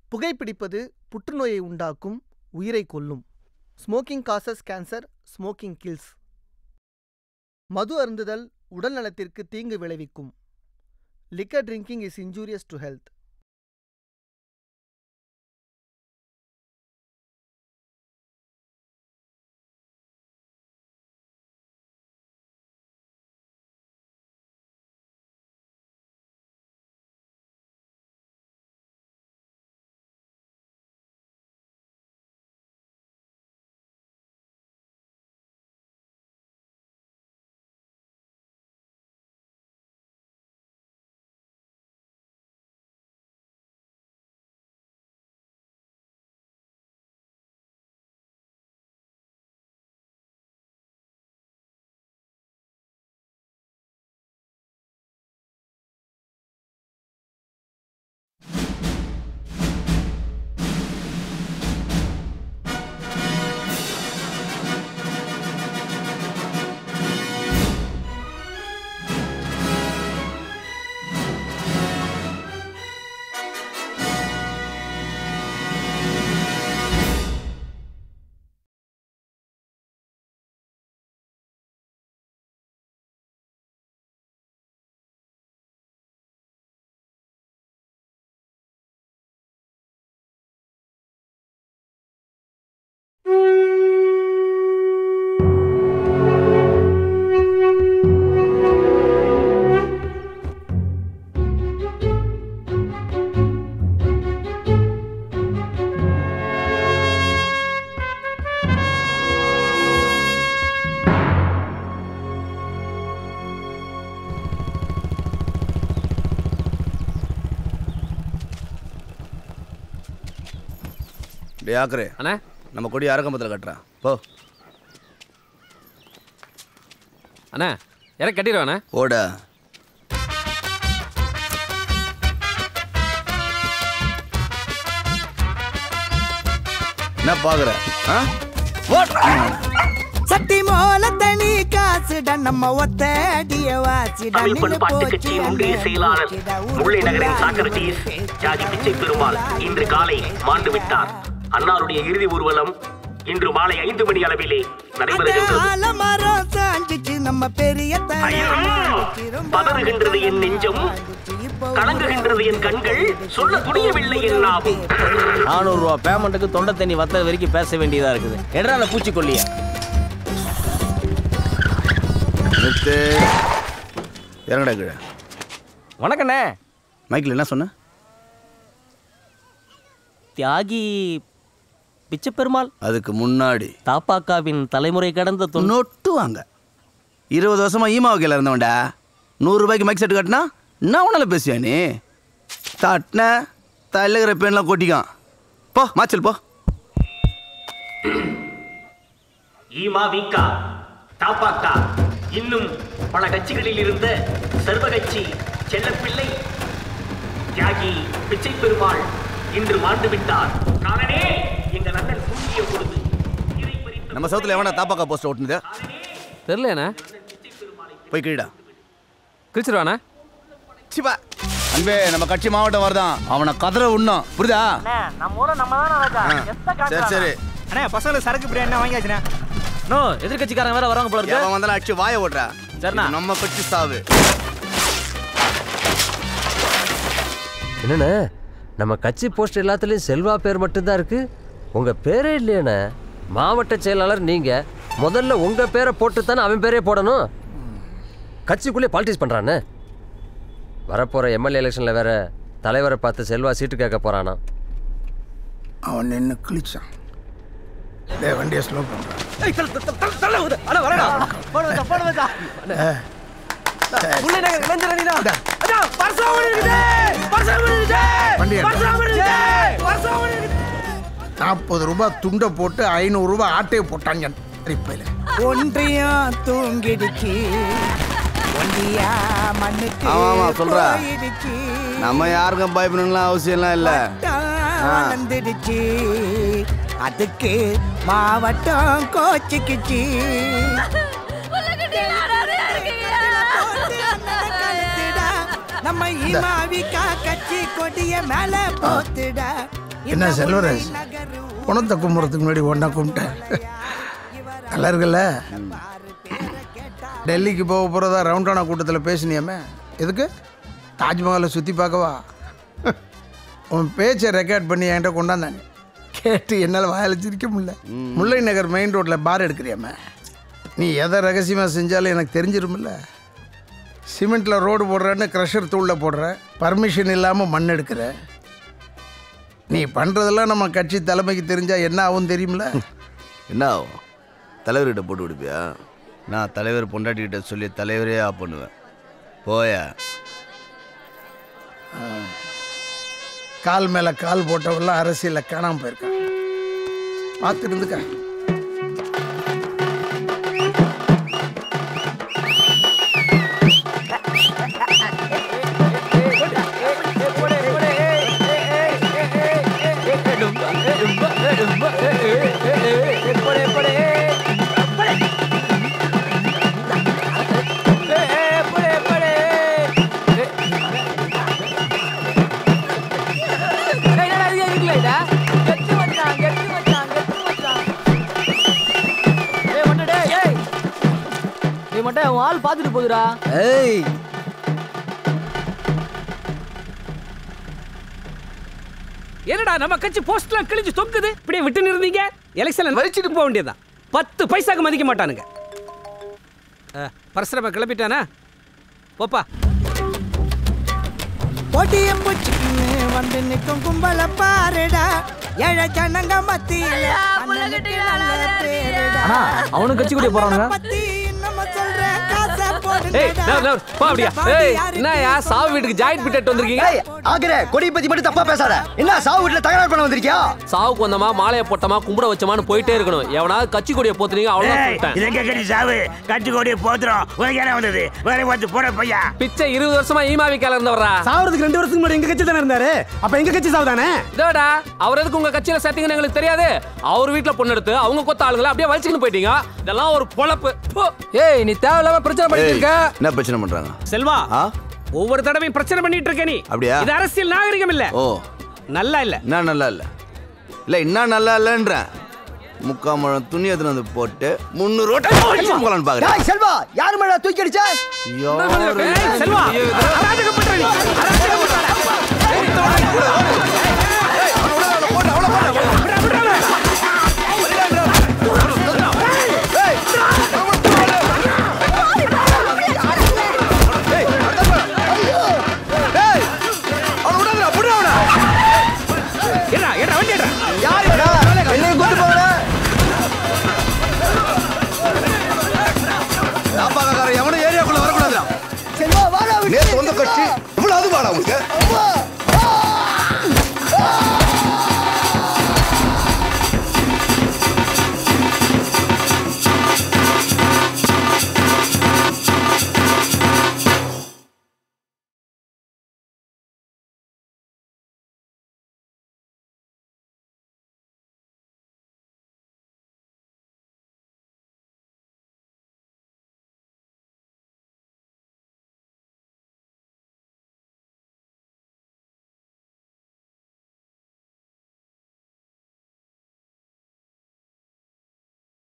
புகைப்பிடிப்பது புற்றுநோயை உண்டாக்கும் உயிரை கொல்லும் smoking causes cancer smoking kills மது அருந்துதல் உடல் நலத்திற்கு தீங்கு விளைவிக்கும் liquor drinking is injurious to health டே ஆக்குறே அண்ணா நம்ம கொடி அரக்கம்பத்தில் கட்டுறான் போ அண்ணா இறக்க கட்டிடுவாண்ணே ஓட என்ன பாக்குற ஆ? ஓடுறா. சட்டி மோல தனி காசுடா நம்ம ஒத்த அடிய வாசிடா தமிழ் பண்பாட்டு கட்சியின் ஒன்றிய செயலாளர் முல்லை நகரின் சாக்ரட்டிஸ் ஜாதி பிச்சை பெருமாள் இன்று காலை மாண்டு விட்டார் அன்னாருடைய இறுதி ஊர்வலம் இன்று மாலை ஐந்து மணி அளவிலே நடைபெறுகின்றது ஆலமரம் சாஞ்சிச்சு நம்ம பெரிய ஐயோ! பதறுகின்றது என் நெஞ்சம் கலங்குகின்றது என் கண்கள் சொல்ல துணியவில்லை என் நாவும் நானூறுரூவா பேமெண்ட்டுக்கு தொண்டை தண்ணி வத்த வரைக்கும் பேச வேண்டியதாக இருக்குது எடா அந்த பூச்சிக்கொல்லிய நிறுத்து இறங்கடா கீழே வணக்கண்ணே மைக்கில் என்ன சொன்ன தியாகி பிச்சை பெருமாள் அதுக்கு முன்னாடி தாப்பாக்காவின் தலைமுறை கடந்த தொண்ணூ நொட்டு வாங்க இருபது வருஷமா ஈமா வகையில் இருந்தவன்டா நூறு ரூபாய்க்கு மைக் செட் கட்டினா என்ன உன்னால பேசுவியா நீ தட்டின தலைகிற பேன்லாம் கொட்டிக்கான் போ மாச்சல் போ ஈமா வீக்கா தாப்பாக்கா இன்னும் பல கட்சிகளில் இருந்த சர்வ கட்சி செல்லப்பிள்ளை தியாகி பிச்சை பெருமாள் இன்று மாண்டு விட்டார் காரணே எங்கள் அண்ணன் தூங்கிய பொழுது இதை பறித்த நம்ம சவுத்தில் எவனா தாப்பாக்கா போஸ்ட் ஓட்டுனது தெரிலையாண்ணே போய் கீழடா கிழிச்சிருவாண்ணே சிவா அன்பே நம்ம கட்சி மாவட்டம் வருதான் அவனை கதற உண்ணும் புரியுதா நம்ம ஊர நம்ம ஆ, சரி சரி அண்ணே பசங்களுக்கு சரக்கு பிரியாணி வாங்கியாச்சுண்ணே நோ எதிர்கட்சிக்காரங்க வேற வராங்க போல இருக்கு எவன் வந்தாலும் அடிச்சு வாய ஓடுறா சரிண்ணா. இது நம்ம கட்சி சாவு என்னண்ணே நம்ம கட்சி போஸ்ட் எல்லாத்துலேயும் செல்வா பேர் மட்டும்தான் இருக்கு உங்க பேரே இல்லையாண்ணே மாவட்ட செயலாளர் நீங்க முதல்ல உங்க பேரை போட்டு தானே அவன் பேரே போடணும் கட்சிக்குள்ளே பாலிட்டிக்ஸ் பண்றானே வரப்போற எம்எல்ஏ எலெக்ஷன்ல வேற தலைவரை பார்த்து செல்வா சீட்டு கேட்க போறானா அவன் நின்று கிழிச்சான் டேய் வண்டியை ஸ்லோ பண்ணுறான் நாற்பது ரூபாய் துண்டை போட்டு ஐநூறு ரூபாய் ஆட்டையை போட்டாங்க ரிப்பையில் ஒன்றியம் தூங்கிடுச்சு ஒண்டியா மண்ணுக்கு ஆமா, ஆமா, சொல்றா. போயிடுச்சு. நம்ம யாருக்கும் பயப்படணும்லாம் அவசியம்லாம் இல்லை வட்டம் வளர்ந்துடுச்சு அதுக்கு மாவட்டம் கோச்சிக்குச்சு நம்ம ஈமாவிக்கா கட்சி கொடிய மேல போத்துட என்ன செல்வராஜ் குணத்தை கும்புறதுக்கு முன்னாடி ஒன்றா கும்பிட்டேன் நல்லா இருக்குல்ல டெல்லிக்கு போக போகிறதா ரவுண்டானா கூட்டத்தில் பேசினியாமே எதுக்கு தாஜ்மஹாலை சுற்றி பார்க்கவா உன் பேச்சை ரெக்கார்ட் பண்ணி என்கிட்ட கொண்டாந்தானே கேட்டு என்னால் வாயில் சிரிக்க முடியல முல்லை நகர் மெயின் ரோட்டில் பார் எடுக்கிறியாமே நீ எதை ரகசியமாக செஞ்சாலும் எனக்கு தெரிஞ்சிருமில்ல சிமெண்ட்டில் ரோடு போடுறேன்னு க்ரஷர் தூளில் போடுற பர்மிஷன் இல்லாமல் மண் எடுக்கிற நீ பண்ணுறதெல்லாம் நம்ம கட்சி தலைமைக்கு தெரிஞ்சால் என்ன ஆகும் தெரியுமில்ல என்ன ஆகும் தலைவர்கிட்ட போட்டு விடுப்பியா நான் தலைவர் பொண்டாட்டிக்கிட்ட சொல்லி தலைவரே ஆஃப் பண்ணுவேன் போயா கால் மேலே கால் போட்டவெல்லாம் அரசியலில் காணாமல் போயிருக்கான் பார்த்து இருந்துக்க நீ மட்டும் உன் ஆள் பாத்துட்டு போகுதுடா ஏய் என்னடா நம்ம கட்சி போஸ்ட்லாம் கிழிஞ்சு தொங்குது இப்படியே விட்டு இருந்தீங்க எலெக்ஷன்ல வலிச்சிட்டு போக வேண்டியதுதான் பத்து பைசாக்கு மதிக்க மாட்டானுங்க பரசுரம கிளப்பிட்டானா போப்பா பொடியும் பூச்சிக்குன்னு வந்து நிற்கும் கும்பல பாருடா ஏழை ஜனங்க மத்தியில அண்ணனுக்கு நல்ல பேருடா அண்ணா, அவனும் கட்சி கூட்டிய போறானுங்க. பத்தி நம்ம சொல்ற காசை ஏய் போடுங்கடா. நவர், நவர், போ அப்படியா ஏய் என்னயா சாவு வீட்டுக்கு ஜாயிண்ட் பிட்டு வந்திருக்கீங்க ஆகிற கொடி பத்தி மட்டும் தப்பா பேசாத என்ன சாவு வீட்டுல தகராறு பண்ண வந்திருக்கியா சாவுக்கு வந்தமா மாலையை போட்டமா கும்பிட வச்சமான்னு போயிட்டே இருக்கணும் எவனாவது கட்சி கொடியை போத்துனீங்க அவ்வளவுதான் சொல்லிட்டேன் இதெங்க கடி சாவு கட்சி கோடியை போத்துறோம் உனக்கு என்ன வந்தது வேற வந்து போட பையா பிச்சை இருபது வருஷமா ஈமாவிக்கால இருந்தவரா சாவறதுக்கு ரெண்டு வருஷத்துக்கு முன்னாடி எங்க கட்சி தானே இருந்தாரு அப்ப எங்க கட்சி சாவுதானே இதோடா அவர் எதுக்கு உங்க கட்சியில சேர்த்தீங்கன்னு எங்களுக்கு தெரியாது அவர் வீட்டுல பொண்ணு எடுத்து அவங்க கொத்த ஆளுங்களை அப்படியே வலிச்சுக்கிட்டு போயிட்டீங்க இதெல்லாம் ஒரு பொழப்பு போ. ஏய் நீ தேவையில்லாம பிரச்சனை பண்ணிட்டு இருக்க என்ன பிரச்சனை பண்றாங்க செல்வா ஆ ஒவ்வொரு தடவையும் பிரச்சனை பண்ணிட்டு இருக்க நீ அப்படியா? இது அரசியல் நாகரிகம் இல்ல ஓ நல்லா இல்ல என்ன நல்லா இல்ல இல்ல என்ன நல்லா இல்லன்றேன் முக்கால் முழம் துணி எடுத்துன்னு வந்து போட்டு முந்நூறு போகலான்னு பாக்குறேன் டேய் செல்வா யாரு மேல தூக்கி அடிச்ச ஏய், செல்வா அராஜகம் பண்ற நீ அராஜகம் பண்ற. ஏடா ஏடா வண்டி ஏடா என்னையும் கூட்டு போகல எவனும் ஏரியாக்குள்ள வரக்கூடாது செல்வா வாடா நேத்து வந்த கட்சி இவ்வளவு அது வாடா உங்களுக்கு அம்மா